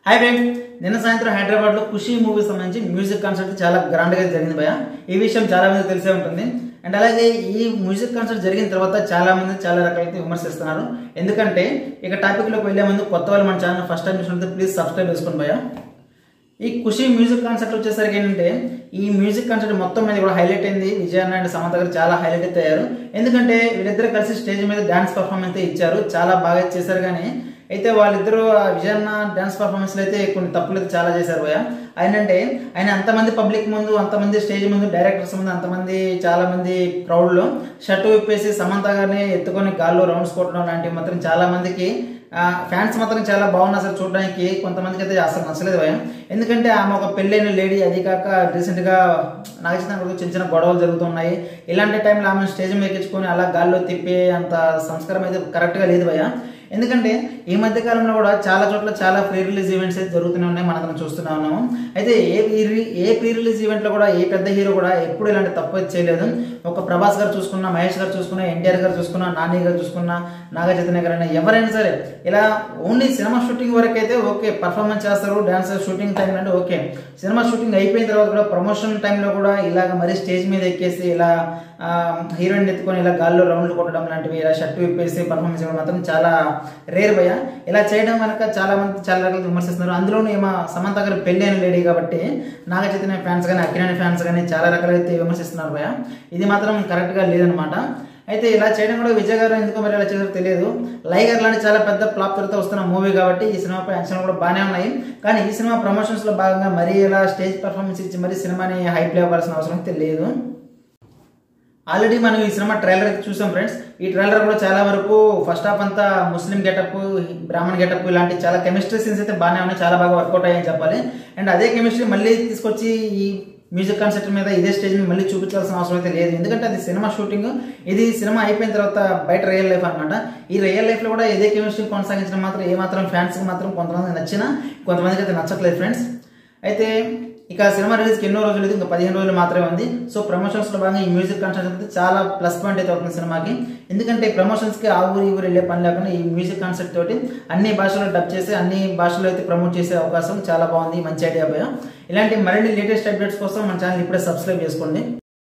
hi friend నిన్న సాయంత్రం హైదరాబాద్ లో ఖుషి మూవీ సంబంధించి మ్యూజిక్ కాన్సర్ట్ చాలా గ్రాండ్ గా జరిగింది భయ ఈ విషయం చాలా మంది తెలిసే ఉంటుంది అండ్ అలాగే ఈ మ్యూజిక్ కాన్సర్ట్ జరిగిన తర్వాత చాలా మంది చాలా రకాలైతే విమర్శిస్తున్నారు ఎందుకంటే ఇక టాపిక్ లోకి వెళ్లే ముందు కొత్త వాళ్ళు మన ఛానల్ ఫస్ట్ టైం చూసినట్టు ప్లీజ్ సబ్స్క్రైబ్ చేసుకోండి భయ ఈ ఖుషి మ్యూజిక్ కాన్సర్ట్ వచ్చేసరికి ఏంటంటే ఈ మ్యూజిక్ కాన్సర్ట్ మొత్తం మీద కూడా హైలైట్ అయింది విజయన్న అండ్ సమంత గారు చాలా హైలైట్ అయితే అయ్యారు ఎందుకంటే వీళ్ళిద్దరు కలిసి స్టేజ్ మీద డాన్స్ పర్ఫార్మెన్స్ అయితే ఇచ్చారు చాలా బాగా చేశారు కానీ అయితే వాళ్ళిద్దరూ ఆ విజయన్న డాన్స్ పర్ఫార్మెన్స్ అయితే కొన్ని తప్పులు అయితే చాలా చేశారు భయ ఆయన అంటే ఆయన అంతమంది పబ్లిక్ ముందు అంతమంది స్టేజ్ ముందు డైరెక్టర్స్ ముందు అంతమంది చాలా మంది crowd లో షర్ట్ విప్పేసి సమంత గారిని ఎత్తుకొని గాల్లో రౌండ్స్ కొట్టడం లాంటివి మాత్రం చాలా మందికి ఫ్యాన్స్ మాత్రం చాలా బాగున్నా సార్ చూడడానికి కొంతమందికి అయితే అసలు నచ్చలేదు భయం ఎందుకంటే ఆమె ఒక పెళ్ళైన లేడీ అది కాక రీసెంట్ గా నాగచంద్ర కొడుకు చిన్న చిన్న గొడవలు జరుగుతున్నాయి ఇలాంటి టైంలో ఆమె స్టేజ్ మీద ఎక్కించుకొని అలా గాల్లో తిప్పే అంత సంస్కారం అయితే కరెక్ట్ గా లేదు భయ ఎందుకంటే ఈ మధ్య కాలంలో కూడా చాలా చోట్ల చాలా ప్రీ రిలీజ్ ఈవెంట్స్ అయితే జరుగుతూనే ఉన్నాయి మనం చూస్తూనే ఉన్నాము అయితే ఏ ప్రీ- ఏ ప్రీ రిలీజ్ ఈవెంట్ లో కూడా ఏ పెద్ద హీరో కూడా ఎప్పుడు ఇలాంటి తప్పు అయితే చేయలేదు ఒక ప్రభాస్ గారు చూసుకున్నా మహేష్ గారు చూసుకున్నా ఎన్టీఆర్ గారు చూసుకున్నా నాని గారు చూసుకున్నా నాగ చైతన్య గారు అయినా ఎవరైనా సరే ఇలా ఓన్లీ సినిమా షూటింగ్ వరకు అయితే ఓకే పర్ఫార్మెన్స్ చేస్తారు డాన్స్ షూటింగ్ టైం అంటే ఓకే సినిమా షూటింగ్ అయిపోయిన తర్వాత కూడా ప్రమోషన్ టైంలో కూడా ఇలాగ మరీ స్టేజ్ మీద ఎక్కేసి ఇలా హీరోయిన్ ఎత్తుకొని ఇలా గాల్లో రౌండ్లు కొట్టడం లాంటివి ఇలా షర్ట్ విప్పేసి పర్ఫార్మెన్స్ ఇవ్వడం మాత్రం చాలా రేర్ భయ ఇలా చేయడం వెనక చాలా మంది చాలా రకాల విమర్శిస్తున్నారు అందులోనూ ఏమో సమంత గారు పెళ్లి అయిన లేడీ కాబట్టి నాగ చైతన్య ఫ్యాన్స్ కానీ అక్కినేని ఫ్యాన్స్ కానీ చాలా రకాలుగా అయితే విమర్శిస్తున్నారు భయ ఇది మాత్రం కరెక్ట్ గా లేదనమాట అయితే ఇలా చేయడం కూడా విజయ్ గారు ఎందుకు మరి ఇలా చేశారో తెలియదు లైగర్ లాంటి చాలా పెద్ద ఫ్లాప్ తర్వాత వస్తున్న మూవీ కాబట్టి ఈ సినిమాపై అంచనాలు కూడా బాగానే ఉన్నాయి కానీ ఈ సినిమా ప్రమోషన్స్ లో భాగంగా మరీ ఇలా స్టేజ్ పర్ఫార్మెన్స్ ఇచ్చి మరీ సినిమాని హైప్ లేవాల్సిన అవసరం అయితే లేదు ఆల్రెడీ మనం ఈ సినిమా ట్రైలర్ అయితే చూసాం ఫ్రెండ్స్ ఈ ట్రైలర్ కూడా చాలా వరకు ఫస్ట్ హాఫ్ అంతా ముస్లిం గెటప్ బ్రాహ్మణ్ గెటప్ ఇలాంటి చాలా కెమిస్ట్రీ సీన్స్ అయితే బాగానే ఉన్నాయి చాలా బాగా వర్కౌట్ అయ్యాయని చెప్పాలి అండ్ అదే కెమిస్ట్రీ మళ్ళీ తీసుకొచ్చి ఈ మ్యూజిక్ కాన్సెప్ట్ మీద ఇదే స్టేజ్ మీద మళ్ళీ చూపించాల్సిన అవసరం అయితే లేదు ఎందుకంటే అది సినిమా షూటింగ్ ఇది సినిమా అయిపోయిన తర్వాత బయట రియల్ లైఫ్ అనమాట ఈ రియల్ లైఫ్ లో కూడా ఇదే కెమిస్ట్రీ కొనసాగించడం మాత్రం ఏ మాత్రం ఫ్యాన్స్ కి మాత్రం కొంతమంది నచ్చినా కొంతమందికి అయితే నచ్చట్లేదు ఫ్రెండ్స్ అయితే ఇక సినిమా రిలీజ్కి ఎన్నో రోజులు లేదు ఇంకా పదిహేను రోజులు మాత్రమే ఉంది సో ప్రమోషన్స్ లో భాగంగా ఈ మ్యూజిక్ కాన్సర్ట్ అయితే చాలా ప్లస్ పాయింట్ అయితే అవుతుంది సినిమాకి ఎందుకంటే ప్రమోషన్స్ కి ఆ ఊరు ఈ ఊరు వెళ్ళే పని లేకుండా ఈ మ్యూజిక్ కాన్సెప్ట్ తోటి అన్ని భాషల్లో డబ్ చేసి అన్ని భాషల్లో అయితే ప్రమోట్ చేసే అవకాశం చాలా బాగుంది మంచి ఐడియా భయ ఇలాంటి మరిన్ని లేటెస్ట్ అప్డేట్స్ కోసం మన ఛానల్ ఇప్పుడే సబ్స్క్రైబ్ చేసుకోండి